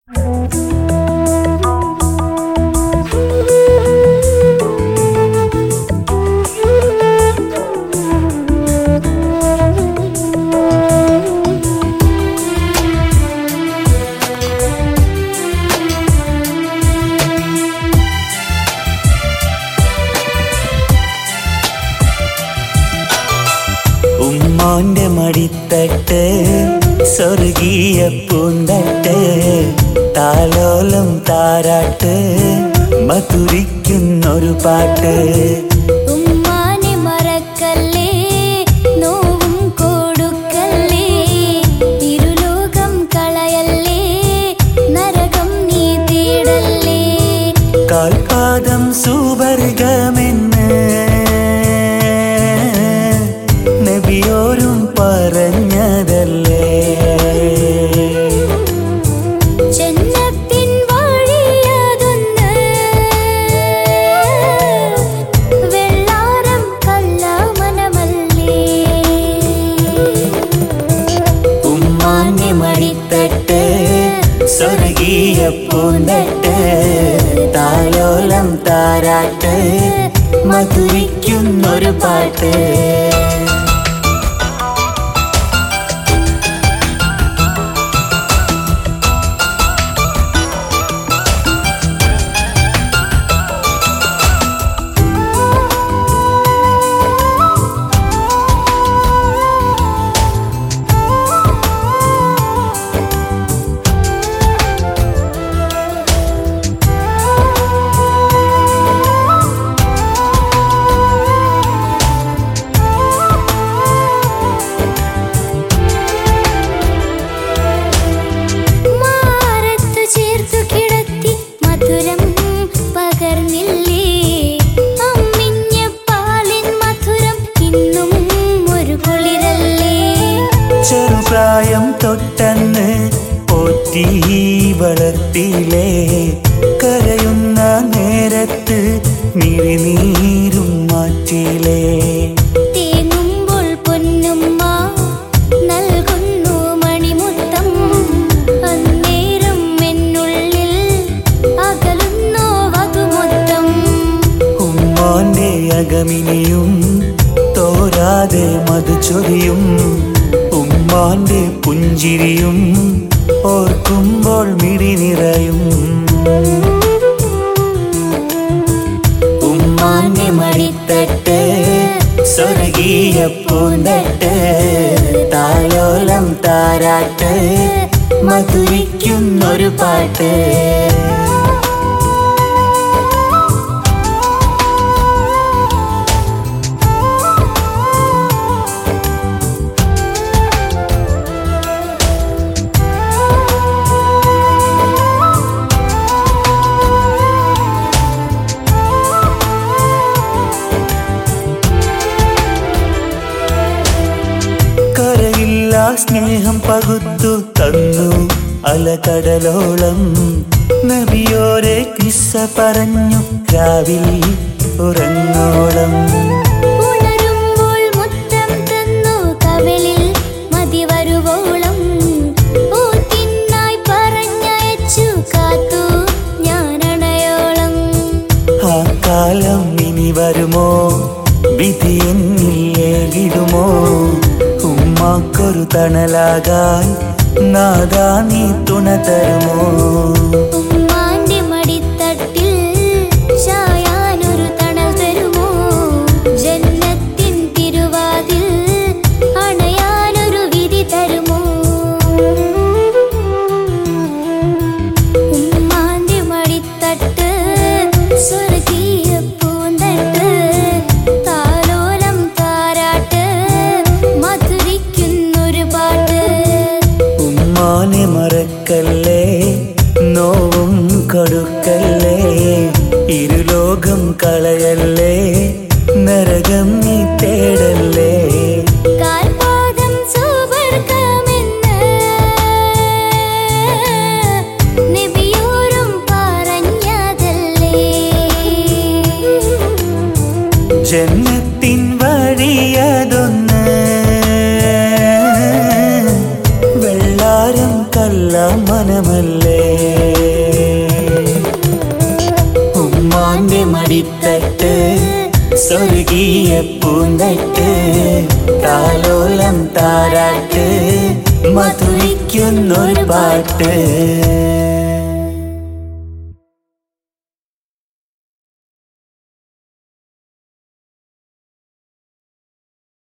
ഉമ്മാന്റെ മടിത്തട്ട് സ്വർഗീയ പൂന്തട്ട് താലോലം താരാട്ട് മധുരിക്കുന്നൊരു പാട്ട് ഉമ്മാനെ മറക്കല്ലേ നോവും കൊടുക്കല്ലേ ഇരുലോകം കളയല്ലേ നരകം നീ തേടല്ലേ കാൽപാദം സുവർഗമെന്ന് നബിയോരും പറഞ്ഞതല്ലേ ജന്നത്തിൻ വഴിയതൊന്ന് വെള്ളാരം കള്ളമനമല്ലേ ഉമ്മാന്റെ മടിത്തട്ട് സ്വർഗീയ പൂന്തട്ട് താലോലം താരാട്ട് മധുരിക്കുന്നൊരു പാട്ട് മാറത്തു ചേർത്തു കിടത്തി മധുരം പകർന്നില്ലേ അമ്മിഞ്ഞ പാലിൻ മധുരം ഇന്നും ഒരു കുളിരല്ലേ ചെറുപ്രായം തൊട്ടന്ന് പോറ്റി വളർത്തിയിലേ കരയുന്ന നേരത്ത് മിഴിനീരും മാറ്റിയിലേ തേങ്ങുമ്പോൾ പൊന്നുമ്മ നൽകുന്നു മണിമുത്തം അന്നേരം എന്നുള്ളിൽ അകലുന്നു വധുമൊത്തം ഉമ്മാന്റെ അകമിനിയും തോരാതെ മധുചൊരിയും ഉമ്മാന്റെ പുഞ്ചിരിയും ഓർക്കുമ്പോൾ മിടി നിറയും ഉമ്മാന്റെ മടിത്തട്ട് സ്വർഗീയ പൂന്തട്ട് താലോലം താരാട്ട് മധുരിക്കുന്നൊരു പാട്ട് കരയില്ല സ്നേഹം പകുത്തു തന്നു അലകടലോളം നബിയോരെ കിസ്സ പറഞ്ഞു രാവിൽ ഉറങ്ങോളം ഉണരുമ്പോൾ മുത്തം തന്നു കവിളിൽ മതി വരുവോളം ഊത്തിനായി പറഞ്ഞയച്ചു കാത്തു ഞാനണയോളം ആ കാലം ഇനി വരുമോ വിധി എന്നിൽ ഏകിടുമോ ഉമ്മാക്കൊരു തണലാകാൻ നാദാ നീ തുണ തരുമോ ഉമ്മാന്റെ മടിത്തട്ടിൽ ചായാനൊരു തണൽ തരുമോ ജന്നത്തിൻ തിരുവാതിൽ അണയാനൊരു വിധി തരുമോ ഉമ്മാന്റെ മടിത്തട്ട് സ്വർഗീയ പൂന്തട്ട് താലോലം താരാട്ട് മധുരിക്കുന്നൊരു പാട്ട് ഉമ്മാനെ മറക്കല്ലേ നോവും കൊടുക്കല്ലേ ഇരുലോകം കളയല്ലേ നരകം നീ തേടല്ലേ കാൽപാദം സുവർഗമെന്ന് നബിയോരും പറഞ്ഞതല്ലേ ജന്നത്തിൻ വഴിയതൊന്ന് വെള്ളാരം കള്ള മനമല്ലേ സ്വർഗീയ പൂന്തട്ട് താലോലം താരാട്ട് മധുരിക്കുന്നൊരു പാട്ട്